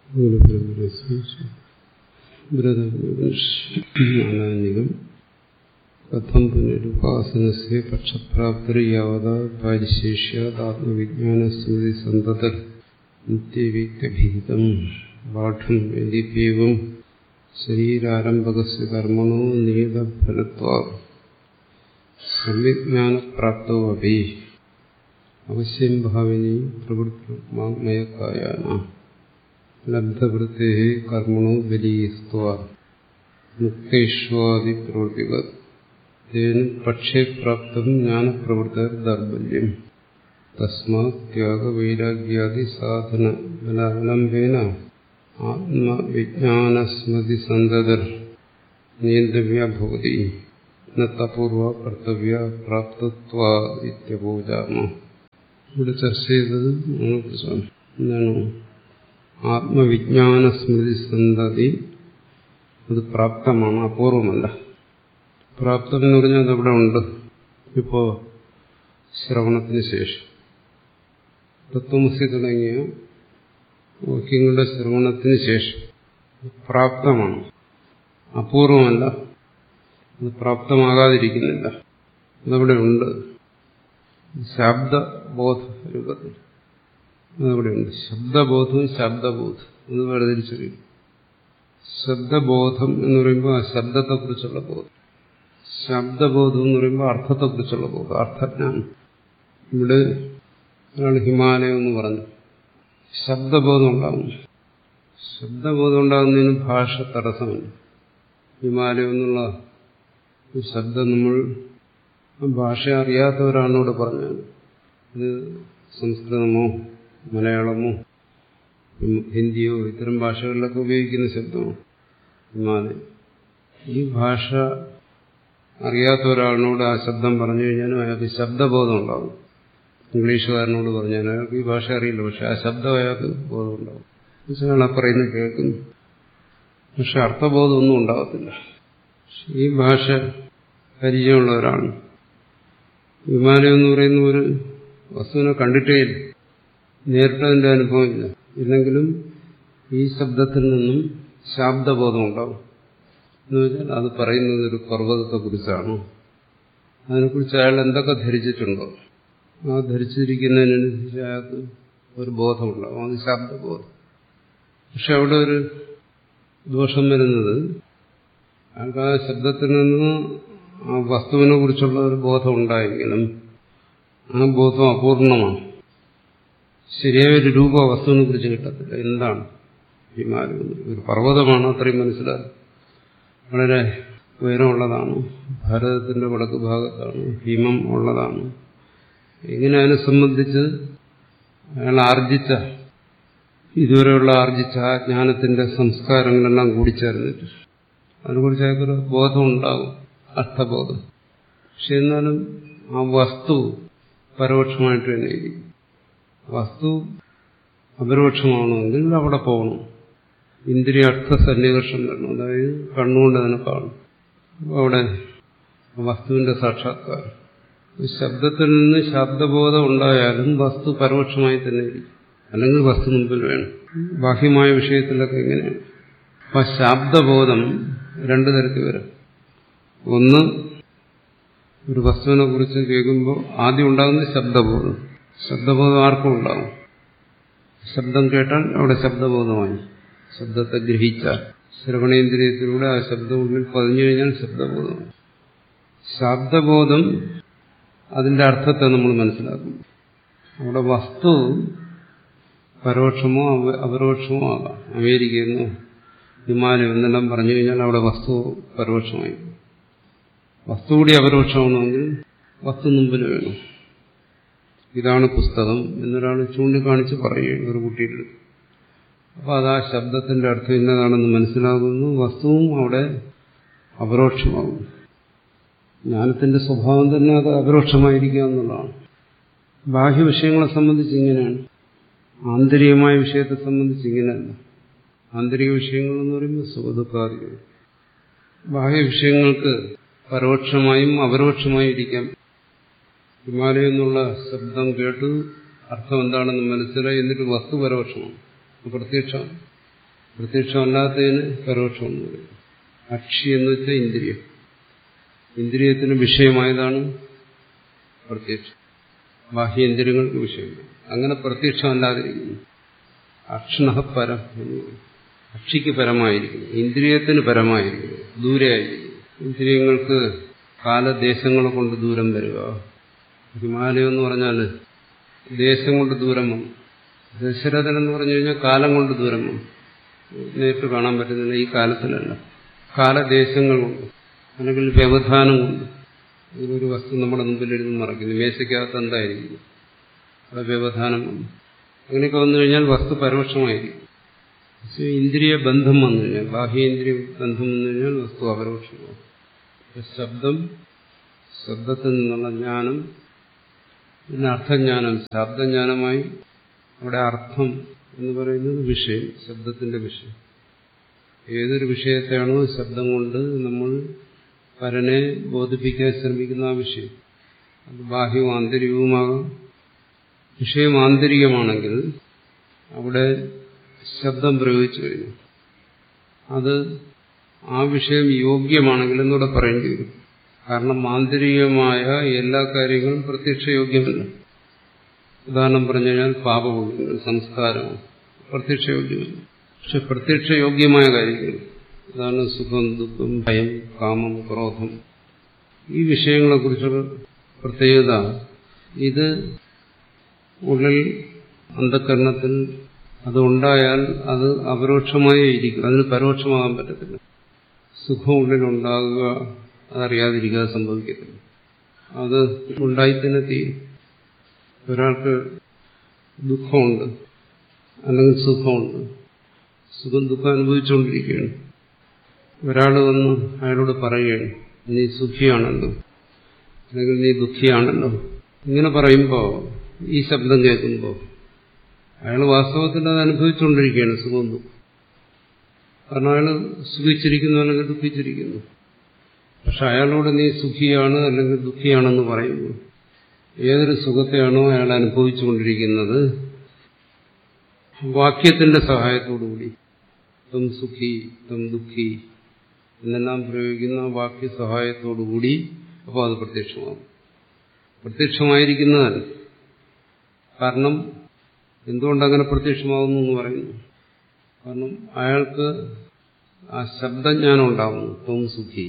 ബ്രതനികം കഥം പുനരുപാസനസ്യ പക്ഷപ്രാപ്തിർയാവത പരിശേഷ്യാത്മവിജ്ഞാനസ്മൃതി സന്തത നിത്യവിക്തഭീതം പാഠം യതിപ്യവം ശരീരാരംഭകസ്യ കർമ്മണോ നിയതഫലത്വാ സംവിജ്ഞാനപ്രാപ്തോ അപി അവശ്യം ഭാവിനി പ്രവൃത്തിമയക്കായാന ലബ്ധവൃത്തേ കർമ്മണോ ബലീസ്ത്വ മുക്തേഷ്വാദിപ്രവൃത്തിക തേന പക്ഷേ പ്രാപ്തം ജ്ഞാനപ്രവൃത്തർ ദൗർബല്യം തസ്മാത് ത്യാഗവൈരാഗ്യാദി സാധന ബലാവലംബേന ആത്മവിജ്ഞാനസ്മൃതി സന്തതർ നിയന്തവ്യ ഭവതി തപൂർവ കർത്തവ്യ പ്രാപ്തത്വ ഇത്യപൂജാമ ഇവിടെ ചർച്ച ചെയ്തത് കുറിച്ചാണ് എന്താണ് ആത്മവിജ്ഞാനസ്മൃതി സന്തതി അത് പ്രാപ്തമാണ് അപൂർവമല്ല പ്രാപ്തം എന്ന് പറഞ്ഞാൽ അതവിടെ ഉണ്ട് ഇപ്പോ ശ്രവണത്തിന് ശേഷം തത്വമസി തുടങ്ങിയ വാക്യങ്ങളുടെ ശ്രവണത്തിന് ശേഷം പ്രാപ്തമാണ് അപൂർവമല്ല അത് പ്രാപ്തമാകാതിരിക്കുന്നില്ല അതവിടെ ഉണ്ട് ശബ്ദബോധ രൂപത്തിൽ അതവിടെയുണ്ട് ശബ്ദബോധവും ശബ്ദബോധം എന്ന് വേർതിരിച്ചറിയും ശബ്ദബോധം എന്ന് പറയുമ്പോൾ ആ ശബ്ദത്തെക്കുറിച്ചുള്ള ബോധം ശബ്ദബോധം എന്ന് പറയുമ്പോൾ അർത്ഥത്തെക്കുറിച്ചുള്ള ബോധം അർത്ഥജ്ഞാനം ഇവിടെ ഒരാൾ ഹിമാലയം എന്ന് പറഞ്ഞു ശബ്ദബോധം ഉണ്ടാകും ശബ്ദബോധം ഉണ്ടാകുന്നതിന് ഭാഷ തടസ്സമില്ല ഹിമാലയം എന്നുള്ള ശബ്ദം നമ്മൾ ഭാഷ അറിയാത്തവരാണോട് പറഞ്ഞാൽ ഇത് സംസ്കൃതമോ മലയാളമോ ഹിന്ദിയോ ഇത്തരം ഭാഷകളിലൊക്കെ ഉപയോഗിക്കുന്ന ശബ്ദമാണ് ഹിമാലയം ഈ ഭാഷ അറിയാത്ത ഒരാളിനോട് ആ ശബ്ദം പറഞ്ഞു കഴിഞ്ഞാലും അയാൾക്ക് ശബ്ദബോധം ഉണ്ടാകും ഇംഗ്ലീഷുകാരനോട് പറഞ്ഞാൽ അയാൾക്ക് ഈ ഭാഷ അറിയില്ല പക്ഷെ ആ ശബ്ദം അയാൾക്ക് ബോധം ഉണ്ടാകും അയാൾ ആ പറയുന്നത് കേൾക്കുന്നു പക്ഷെ അർത്ഥബോധമൊന്നും ഉണ്ടാകത്തില്ല ഈ ഭാഷ പരിചയമുള്ള ഒരാളാണ് വിമാനം എന്ന് പറയുന്ന ഒരു വസ്തുവിനെ കണ്ടിട്ടേ ഇല്ല നേരിട്ട് അതിന്റെ അനുഭവം ഇല്ല ഇല്ലെങ്കിലും ഈ ശബ്ദത്തിൽ നിന്നും ശാബ്ദബോധം ഉണ്ടാവും എന്ന് വെച്ചാൽ അത് പറയുന്നത് ഒരു പർവ്വതത്തെക്കുറിച്ചാണ് അതിനെക്കുറിച്ച് അയാൾ എന്തൊക്കെ ധരിച്ചിട്ടുണ്ടോ ആ ധരിച്ചിരിക്കുന്നതിനനുസരിച്ച് അയാൾക്ക് ഒരു ബോധമുണ്ടാവും അത് ശബ്ദബോധം പക്ഷെ അവിടെ ഒരു ദോഷം വരുന്നത് അയാൾക്ക് ആ ശബ്ദത്തിൽ നിന്ന് ആ വസ്തുവിനെ കുറിച്ചുള്ള ഒരു ബോധം ഉണ്ടായെങ്കിലും ആ ബോധം അപൂർണമാണ് ശരിയായ ഒരു രൂപ വസ്തുവിനെ കുറിച്ച് കിട്ടത്തില്ല എന്താണ് ഹിമാലയം ഒരു പർവ്വതമാണ് അത്രയും മനസ്സിലായി വളരെ ഉയരമുള്ളതാണ് ഭാരതത്തിന്റെ വടക്ക് ഭാഗത്താണ് ഹിമം ഉള്ളതാണ് ഇങ്ങനെ അതിനെ സംബന്ധിച്ച് അയാൾ ആർജിച്ച ഇതുവരെയുള്ള ആർജിച്ച ആ ജ്ഞാനത്തിന്റെ സംസ്കാരങ്ങളെല്ലാം കൂടിച്ചേർന്നിട്ട് അതിനെക്കുറിച്ച് അയാൾക്കൊരു ബോധം ഉണ്ടാകും അർത്ഥബോധം പക്ഷെ എന്നാലും ആ വസ്തു പരോക്ഷമായിട്ട് തന്നെ ഇരിക്കും വസ്തു അപരോക്ഷമാണെങ്കിൽ അവിടെ പോകണം ഇന്ദ്രിയ അർത്ഥ സന്നികർഷം വരണം അതായത് കണ്ണുകൊണ്ട് അതിനെ കാണും അവിടെ വസ്തുവിന്റെ സാക്ഷാത്കാരം ശബ്ദത്തിൽ നിന്ന് ശബ്ദബോധം ഉണ്ടായാലും വസ്തു പരോക്ഷമായി തന്നെ ഇരിക്കും അല്ലെങ്കിൽ വസ്തു മുമ്പിൽ വേണം ബാഹ്യമായ വിഷയത്തിലൊക്കെ എങ്ങനെയാണ് അപ്പൊ ശബ്ദബോധം രണ്ടു തരത്തിൽ വരും ഒന്ന് ഒരു വസ്തുവിനെ കുറിച്ച് കേൾക്കുമ്പോൾ ആദ്യം ഉണ്ടാകുന്ന ശബ്ദബോധം ശബ്ദബോധം ആർക്കും ഉണ്ടാകും ശബ്ദം കേട്ടാൽ അവിടെ ശബ്ദബോധമായി ശബ്ദത്തെ ഗ്രഹിച്ചാൽ ശ്രവണേന്ദ്രിയത്തിലൂടെ ആ ശബ്ദം ഉള്ളിൽ പതിഞ്ഞു കഴിഞ്ഞാൽ ശബ്ദബോധമായി ശബ്ദബോധം അതിന്റെ അർത്ഥത്തെ നമ്മൾ മനസ്സിലാക്കും അവിടെ വസ്തു പരോക്ഷമോ അപരോക്ഷമോ ആകാം അമേരിക്കയിൽ നിന്നോ ഹിമാലയം എന്നെല്ലാം പറഞ്ഞു കഴിഞ്ഞാൽ അവിടെ വസ്തു പരോക്ഷമായി വസ്തു കൂടി അപരോക്ഷമാണെങ്കിൽ വസ്തു മുമ്പിൽ വേണം ഇതാണ് പുസ്തകം എന്നൊരാൾ ചൂണ്ടിക്കാണിച്ച് പറയുകയാണ് ഒരു കുട്ടിയുടെ അപ്പോൾ അത് ആ ശബ്ദത്തിന്റെ അർത്ഥം ഇന്നതാണെന്ന് മനസ്സിലാകുന്നു വസ്തുവും അവിടെ അപരോക്ഷമാകും ജ്ഞാനത്തിന്റെ സ്വഭാവം തന്നെ അത് അപരോക്ഷമായിരിക്കുക എന്നുള്ളതാണ് ബാഹ്യ വിഷയങ്ങളെ സംബന്ധിച്ച് ഇങ്ങനെയാണ് ആന്തരികമായ വിഷയത്തെ സംബന്ധിച്ച് ഇങ്ങനെയല്ല ആന്തരിക വിഷയങ്ങൾ എന്ന് പറയുമ്പോൾ സുഖദുഃഖാദികൾ ബാഹ്യ വിഷയങ്ങൾക്ക് പരോക്ഷമായും അപരോക്ഷമായും ഇരിക്കാം ഹിമാലയം എന്നുള്ള ശബ്ദം കേട്ട് അർത്ഥം എന്താണെന്ന് മനസ്സിലായി എന്നിട്ട് വസ്തു പരോക്ഷമാണ് പ്രത്യക്ഷമാണ് പ്രത്യക്ഷമല്ലാത്തതിന് പരോക്ഷം എന്ന് പറയും അക്ഷി എന്ന് വെച്ചാൽ ഇന്ദ്രിയം ഇന്ദ്രിയത്തിന് വിഷയമായതാണ് പ്രത്യക്ഷം ബാഹ്യേന്ദ്രിയങ്ങൾക്ക് വിഷയം അങ്ങനെ പ്രത്യക്ഷമല്ലാതിരിക്കുന്നു അക്ഷണ പരം എന്ന് പറയും അക്ഷിക്ക് പരമായിരിക്കുന്നു ഇന്ദ്രിയത്തിന് പരമായിരിക്കുന്നു ദൂരെയായിരിക്കുന്നു ഇന്ദ്രിയങ്ങൾക്ക് കാലദേശങ്ങളെ കൊണ്ട് ദൂരം വരിക ഹിമാലയം എന്ന് പറഞ്ഞാൽ ദേശം കൊണ്ട് ദൂരം വന്നു ദശരഥൻ എന്ന് പറഞ്ഞു കഴിഞ്ഞാൽ കാലം കൊണ്ട് ദൂരം വന്നു നേരിട്ട് കാണാൻ പറ്റുന്നില്ല ഈ കാലത്തിലല്ല കാലദേശങ്ങൾ കൊണ്ട് അല്ലെങ്കിൽ വ്യവധാനം കൊണ്ട് ഇതൊരു വസ്തു നമ്മുടെ മുമ്പിൽ ഇരുന്ന് മറക്കുന്നു മേശയ്ക്കകത്ത് എന്തായിരിക്കും അവിടെ വ്യവധാനം വന്നു അങ്ങനെയൊക്കെ വന്നു കഴിഞ്ഞാൽ വസ്തു പരോക്ഷമായിരിക്കും പക്ഷേ ഇന്ദ്രിയ ബന്ധം വന്നു കഴിഞ്ഞാൽ ബാഹ്യേന്ദ്രിയ ബന്ധം വന്നു കഴിഞ്ഞാൽ വസ്തു അപരോക്ഷമാകും ശബ്ദം ശബ്ദത്തിൽ നിന്നുള്ള ജ്ഞാനം പിന്നെ അർത്ഥജ്ഞാനം ശബ്ദജ്ഞാനമായി അവിടെ അർത്ഥം എന്ന് പറയുന്നത് വിഷയം ശബ്ദത്തിന്റെ വിഷയം ഏതൊരു വിഷയത്തെയാണോ ശബ്ദം കൊണ്ട് നമ്മൾ പരനെ ബോധിപ്പിക്കാൻ ശ്രമിക്കുന്ന ആ വിഷയം അത് ബാഹ്യവും ആന്തരികവുമാകാം വിഷയം ആന്തരികമാണെങ്കിൽ അവിടെ ശബ്ദം പ്രയോഗിച്ചു കഴിഞ്ഞു അത് ആ വിഷയം യോഗ്യമാണെങ്കിൽ എന്നൂടെ പറയേണ്ടി വരും കാരണം ആന്തരികമായ എല്ലാ കാര്യങ്ങളും പ്രത്യക്ഷയോഗ്യമല്ല ഉദാഹരണം പറഞ്ഞു കഴിഞ്ഞാൽ പാപപുണ്യങ്ങൾ സംസ്കാരം പ്രത്യക്ഷയോഗ്യമല്ല പക്ഷെ പ്രത്യക്ഷയോഗ്യമായ കാര്യങ്ങൾ ഉദാഹരണം സുഖം ദുഃഖം ഭയം കാമം ക്രോധം ഈ വിഷയങ്ങളെക്കുറിച്ചുള്ള പ്രത്യേകത ഇത് ഉള്ളിൽ അന്ധകരണത്തിൽ അതുണ്ടായാൽ അത് അപരോക്ഷമായേ ഇരിക്കും അതിന് പരോക്ഷമാകാൻ പറ്റത്തില്ല സുഖം ഉള്ളിലുണ്ടാകുക അതറിയാതിരിക്കുക സംഭവിക്കത്തില്ല അത് ഉണ്ടായിത്തന്നെ തീരും ഒരാൾക്ക് ദുഃഖമുണ്ട് അല്ലെങ്കിൽ സുഖമുണ്ട് സുഖം ദുഃഖം അനുഭവിച്ചുകൊണ്ടിരിക്കുകയാണ് ഒരാൾ വന്ന് അയാളോട് പറയുകയാണ് നീ സുഖിയാണല്ലോ അല്ലെങ്കിൽ നീ ദുഃഖിയാണല്ലോ ഇങ്ങനെ പറയുമ്പോൾ ഈ ശബ്ദം കേൾക്കുമ്പോൾ അയാൾ വാസ്തവത്തിൽ അത് അനുഭവിച്ചുകൊണ്ടിരിക്കുകയാണ് സുഖം ദുഃഖം കാരണം അയാൾ സുഖിച്ചിരിക്കുന്നു അല്ലെങ്കിൽ ദുഃഖിച്ചിരിക്കുന്നു പക്ഷെ അയാളോട് നീ സുഖിയാണ് അല്ലെങ്കിൽ ദുഃഖിയാണെന്ന് പറയുമ്പോൾ ഏതൊരു സുഖത്തെയാണോ അയാൾ അനുഭവിച്ചുകൊണ്ടിരിക്കുന്നത് വാക്യത്തിന്റെ സഹായത്തോടുകൂടി തം സുഖി തം ദുഃഖി എന്നെല്ലാം പ്രയോഗിക്കുന്ന വാക്യ സഹായത്തോടുകൂടി അപ്പോൾ അത് പ്രത്യക്ഷമാകും പ്രത്യക്ഷമായിരിക്കുന്നതല്ല കാരണം എന്തുകൊണ്ടങ്ങനെ പ്രത്യക്ഷമാകുന്നു എന്ന് പറയുന്നു കാരണം അയാൾക്ക് ആ ശബ്ദജ്ഞാനം ഉണ്ടാകുന്നു ത്വം സുഖി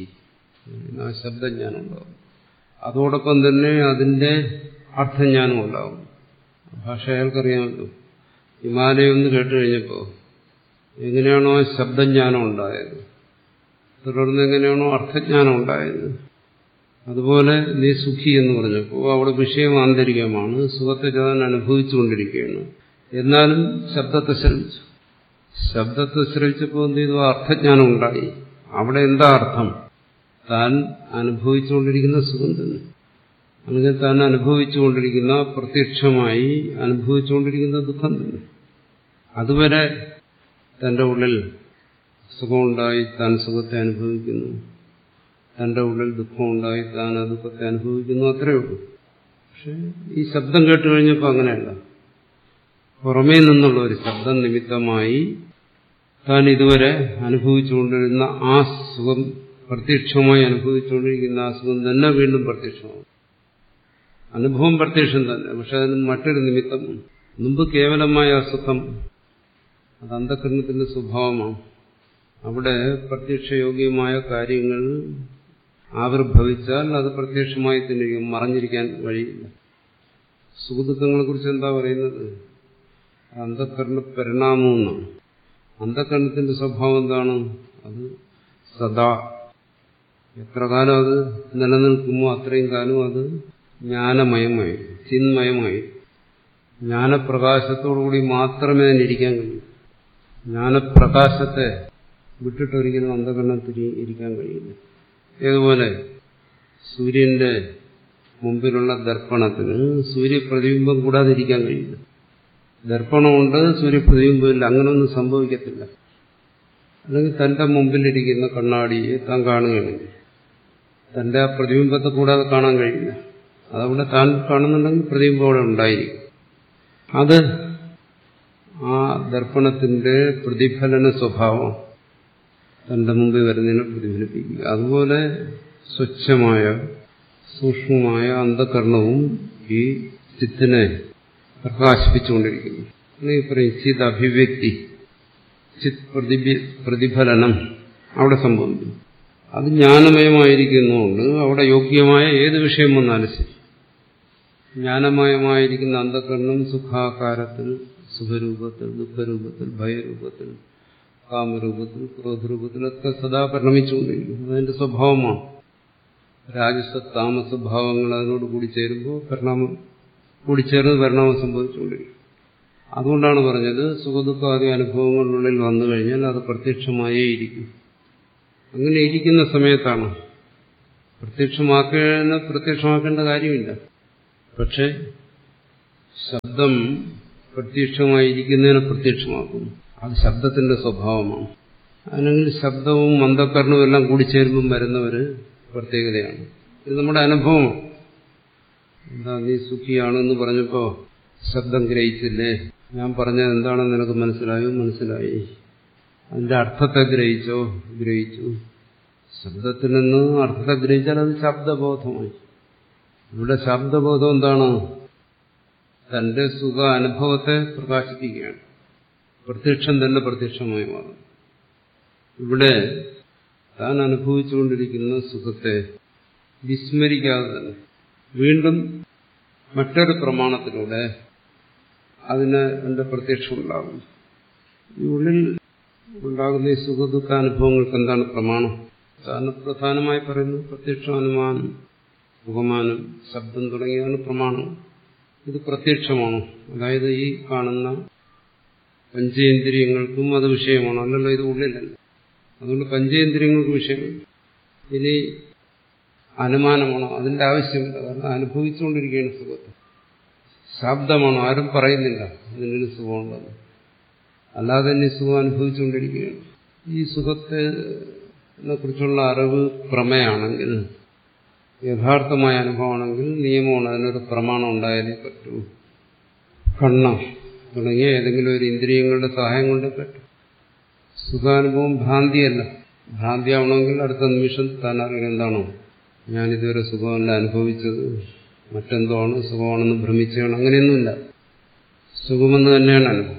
ആ ശബ്ദജ്ഞാനം ഉണ്ടാകും അതോടൊപ്പം തന്നെ അതിന്റെ അർത്ഥജ്ഞാനം ഉണ്ടാകും ഭാഷ അയാൾക്കറിയാമല്ലോ ഹിമാലയം എന്ന് കേട്ട് കഴിഞ്ഞപ്പോൾ എങ്ങനെയാണോ ശബ്ദജ്ഞാനം ഉണ്ടായത് തുടർന്ന് എങ്ങനെയാണോ അർത്ഥജ്ഞാനം ഉണ്ടായത് അതുപോലെ നീ സുഖി എന്ന് പറഞ്ഞപ്പോൾ അവിടെ വിഷയം ആന്തരികമാണ് സുഖത്തെ താൻ അനുഭവിച്ചുകൊണ്ടിരിക്കുകയാണ് എന്നാലും ശബ്ദത്തെ ശ്രമിച്ചു ശബ്ദത്തെ ശ്രമിച്ചപ്പോൾ എന്ത് ചെയ്തു അർത്ഥജ്ഞാനം ഉണ്ടായി അവിടെ എന്താ അർത്ഥം താൻ അനുഭവിച്ചുകൊണ്ടിരിക്കുന്ന സുഖം തന്നെ അല്ലെങ്കിൽ താൻ അനുഭവിച്ചുകൊണ്ടിരിക്കുന്ന പ്രത്യക്ഷമായി അനുഭവിച്ചുകൊണ്ടിരിക്കുന്ന ദുഃഖം തന്നെ അതുവരെ തന്റെ ഉള്ളിൽ സുഖമുണ്ടായി താൻ സുഖത്തെ അനുഭവിക്കുന്നു തന്റെ ഉള്ളിൽ ദുഃഖമുണ്ടായി താൻ ആ ദുഃഖത്തെ അനുഭവിക്കുന്നു അത്രയേ ഉള്ളൂ പക്ഷെ ഈ ശബ്ദം കേട്ട് കഴിഞ്ഞപ്പോൾ അങ്ങനെയല്ല പുറമേ നിന്നുള്ള ഒരു ശബ്ദം നിമിത്തമായി താൻ ഇതുവരെ അനുഭവിച്ചുകൊണ്ടിരുന്ന ആ സുഖം പ്രത്യക്ഷമായി അനുഭവിച്ചുകൊണ്ടിരിക്കുന്ന ആ സുഖം തന്നെ വീണ്ടും പ്രത്യക്ഷമാവും അനുഭവം പ്രത്യക്ഷം തന്നെ പക്ഷെ അതിന് മറ്റൊരു നിമിത്തം മുമ്പ് കേവലമായ അസുഖം അത് അന്ധകരണത്തിന്റെ സ്വഭാവമാണ് അവിടെ പ്രത്യക്ഷയോഗ്യമായ കാര്യങ്ങൾ ആവിർഭവിച്ചാൽ അത് പ്രത്യക്ഷമായി തന്നെ മറഞ്ഞിരിക്കാൻ വഴിയില്ല സുഖദുഃഖങ്ങളെ കുറിച്ച് എന്താ പറയുന്നത് അന്ധകരണ പരിണാമം എന്നാണ് അന്ധകരണത്തിന്റെ സ്വഭാവം എന്താണ് അത് സദാ എത്ര കാലം അത് നിലനിൽക്കുമോ അത്രയും കാലം അത് ജ്ഞാനമയമായി ചിന്മയമായി ജ്ഞാനപ്രകാശത്തോടുകൂടി മാത്രമേ അതിനിരിക്കാൻ കഴിയൂ ജ്ഞാനപ്രകാശത്തെ വിട്ടിട്ടൊരിക്കലും അന്ധകരണത്തിൽ ഇരിക്കാൻ കഴിയില്ല ഏതുപോലെ സൂര്യന്റെ മുമ്പിലുള്ള ദർപ്പണത്തിന് സൂര്യപ്രതിബിംബം കൂടാതെ ഇരിക്കാൻ കഴിയില്ല ദർപ്പണമുണ്ട് സൂര്യപ്രതിബിംബമില്ല അങ്ങനെയൊന്നും സംഭവിക്കത്തില്ല അല്ലെങ്കിൽ തന്റെ മുമ്പിലിരിക്കുന്ന കണ്ണാടിയെ താൻ കാണുകയാണെങ്കിൽ തന്റെ ആ പ്രതിബിംബത്തെ കൂടാതെ കാണാൻ കഴിയില്ല അതവിടെ താൻ കാണുന്നുണ്ടെങ്കിൽ പ്രതിബിംബം അവിടെ ഉണ്ടായിരിക്കും അത് ആ ദർപ്പണത്തിന്റെ പ്രതിഫലന സ്വഭാവം തന്റെ മുമ്പിൽ വരുന്നതിനെ പ്രതിഫലിപ്പിക്കുക അതുപോലെ സ്വച്ഛമായ സൂക്ഷ്മമായ അന്ധകരണവും ഈ ചിത്തിനെ പ്രകാശിപ്പിച്ചുകൊണ്ടിരിക്കുന്നു ഈ പറയും ചിത് അഭിവ്യക്തി ചിത് പ്രതിഫലനം അവിടെ സംഭവിക്കും അത് ജ്ഞാനമയമായിരിക്കുന്നതുകൊണ്ട് അവിടെ യോഗ്യമായ ഏത് വിഷയം വന്നാലും ശരി ജ്ഞാനമയമായിരിക്കുന്ന അന്ധകരണം സുഖാകാരത്തിൽ സുഖരൂപത്തിൽ ദുഃഖരൂപത്തിൽ ഭയരൂപത്തിൽ കാമരൂപത്തിൽ ക്രോധരൂപത്തിലൊക്കെ സദാ പരിണമിച്ചുകൊണ്ടിരിക്കും അതതിന്റെ സ്വഭാവമാണ് രാജസ താമസ ഭാവങ്ങൾ അതിനോട് കൂടിച്ചേരുമ്പോൾ പരിണാമം കൂടിച്ചേർന്ന് പരിണാമം സംഭവിച്ചുകൊണ്ടിരിക്കും അതുകൊണ്ടാണ് പറഞ്ഞത് സുഖദുഃഖാദി അനുഭവങ്ങളുള്ളിൽ വന്നു കഴിഞ്ഞാൽ അത് പ്രത്യക്ഷമായേ ഇരിക്കും അങ്ങനെ ഇരിക്കുന്ന സമയത്താണ് പ്രത്യക്ഷമാക്കേണ്ട പ്രത്യക്ഷമാക്കേണ്ട കാര്യമില്ല പക്ഷെ ശബ്ദം പ്രത്യക്ഷമായിരിക്കുന്നതിനെ പ്രത്യക്ഷമാക്കുന്നു അത് ശബ്ദത്തിന്റെ സ്വഭാവമാണ് അല്ലെങ്കിൽ ശബ്ദവും മന്ദക്കരണവും എല്ലാം കൂടി ചേരുമ്പം വരുന്നവര് പ്രത്യേകതയാണ് ഇത് നമ്മുടെ അനുഭവമാണ് എന്താ നീ സുഖിയാണെന്ന് പറഞ്ഞപ്പോ ശബ്ദം ഗ്രഹിച്ചില്ലേ ഞാൻ പറഞ്ഞത് എന്താണെന്ന് നിനക്ക് മനസ്സിലായോ മനസ്സിലായി അതിന്റെ അർത്ഥത്തെ ഗ്രഹിച്ചോ ഗ്രഹിച്ചു ശബ്ദത്തിൽ നിന്ന് അർത്ഥത്തെ ഗ്രഹിച്ചാൽ അത് ശബ്ദബോധമായി ഇവിടെ ശബ്ദബോധം എന്താണ് തന്റെ സുഖ അനുഭവത്തെ പ്രകാശിപ്പിക്കുകയാണ് പ്രത്യക്ഷം തന്നെ പ്രത്യക്ഷമായി മാറും ഇവിടെ താൻ അനുഭവിച്ചുകൊണ്ടിരിക്കുന്ന സുഖത്തെ വിസ്മരിക്കാതെ തന്നെ വീണ്ടും മറ്റൊരു പ്രമാണത്തിലൂടെ അതിന് എന്റെ പ്രത്യക്ഷം ഉണ്ടാകും ഈ ഉള്ളിൽ ഉണ്ടാകുന്ന ഈ സുഖദുഃഖാനുഭവങ്ങൾക്ക് എന്താണ് പ്രമാണം സാധാരണ പ്രധാനമായി പറയുന്നത് പ്രത്യക്ഷ അനുമാനം മുഖമാനം ശബ്ദം തുടങ്ങിയതാണ് പ്രമാണം ഇത് പ്രത്യക്ഷമാണ് അതായത് ഈ കാണുന്ന പഞ്ചേന്ദ്രിയങ്ങൾക്കും അത് വിഷയമാണ് അല്ലല്ലോ ഇത് ഉള്ളിലല്ല അതുകൊണ്ട് പഞ്ചേന്ദ്രിയങ്ങൾക്ക് വിഷയമില്ല ഇനി അനുമാനമാണോ അതിന്റെ ആവശ്യമില്ല കാരണം അനുഭവിച്ചുകൊണ്ടിരിക്കുകയാണ് സുഖത്തെ ശബ്ദമാണോ ആരും പറയുന്നില്ല ഇതിനൊരു സുഖമുള്ളത് അല്ലാതെ തന്നെ സുഖം അനുഭവിച്ചുകൊണ്ടിരിക്കുകയാണ് ഈ സുഖത്തെ കുറിച്ചുള്ള അറിവ് പ്രമേയാണെങ്കിൽ യഥാർത്ഥമായ അനുഭവമാണെങ്കിൽ നിയമമാണ് അതിനൊരു പ്രമാണം ഉണ്ടായാലേ പറ്റൂ കണ്ണ തുടങ്ങിയ ഏതെങ്കിലും ഒരു ഇന്ദ്രിയങ്ങളുടെ സഹായം കൊണ്ട് പറ്റും സുഖാനുഭവം ഭ്രാന്തിയല്ല ഭ്രാന്തിയാവണമെങ്കിൽ അടുത്ത നിമിഷം താൻ അറിയുന്നത് എന്താണോ ഞാനിതുവരെ സുഖമല്ല അനുഭവിച്ചത് മറ്റെന്തോ ആണ് സുഖമാണെന്ന് ഭ്രമിച്ചാണ് അങ്ങനെയൊന്നുമില്ല സുഖമെന്ന് തന്നെയാണ് അനുഭവം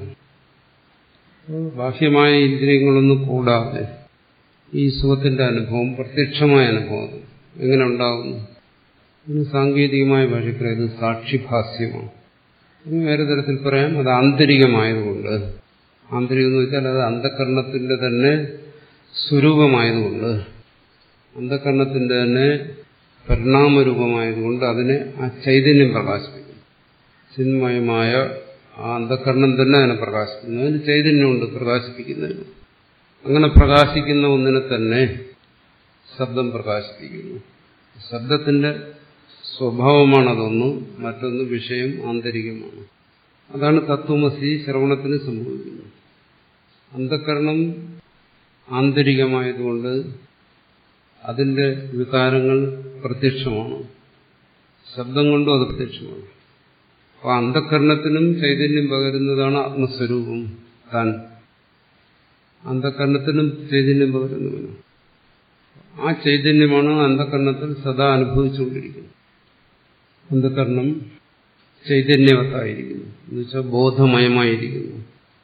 ബാഹ്യമായ ഇന്ദ്രിയങ്ങളൊന്നും കൂടാതെ ഈ സുഖത്തിന്റെ അനുഭവം പ്രത്യക്ഷമായ അനുഭവം എങ്ങനെ ഉണ്ടാകുന്നു ഇതിന് സാങ്കേതികമായ ഭാഷയ്ക്ക് ഇത് സാക്ഷിഭാസ്യമാണ് വേറെ തരത്തിൽ പറയാം അത് ആന്തരികമായതുകൊണ്ട് ആന്തരികം എന്ന് വെച്ചാൽ അത് അന്ധകരണത്തിന്റെ തന്നെ സ്വരൂപമായതുകൊണ്ട് അന്ധകരണത്തിന്റെ തന്നെ പരിണാമരൂപമായതുകൊണ്ട് അതിനെ ആ ചൈതന്യം പ്രകാശിപ്പിക്കും ചിന്മയമായ ആ അന്ധകരണം തന്നെ അതിനെ പ്രകാശിപ്പിക്കുന്നു അതിന് ചൈതന്യമുണ്ട് പ്രകാശിപ്പിക്കുന്നതിന് അങ്ങനെ പ്രകാശിക്കുന്ന ഒന്നിനെ തന്നെ ശബ്ദം പ്രകാശിപ്പിക്കുന്നു ശബ്ദത്തിന്റെ സ്വഭാവമാണ് അതൊന്ന് മറ്റൊന്ന് വിഷയം ആന്തരികമാണ് അതാണ് തത്വമസി ശ്രവണത്തിന് സംഭവിക്കുന്നത് അന്ധകരണം ആന്തരികമായതുകൊണ്ട് അതിന്റെ വികാരങ്ങൾ പ്രത്യക്ഷമാണ് ശബ്ദം കൊണ്ടും അത് പ്രത്യക്ഷമാണ് അപ്പോൾ അന്ധകരണത്തിനും ചൈതന്യം പകരുന്നതാണ് ആത്മസ്വരൂപം താൻ അന്ധകരണത്തിനും ചൈതന്യം പകരുന്നവനും ആ ചൈതന്യമാണ് അന്ധകരണത്തിൽ സദാ അനുഭവിച്ചുകൊണ്ടിരിക്കുന്നത് അന്ധകരണം ചൈതന്യവത്തായിരിക്കുന്നു എന്നുവെച്ചാൽ ബോധമയമായിരിക്കുന്നു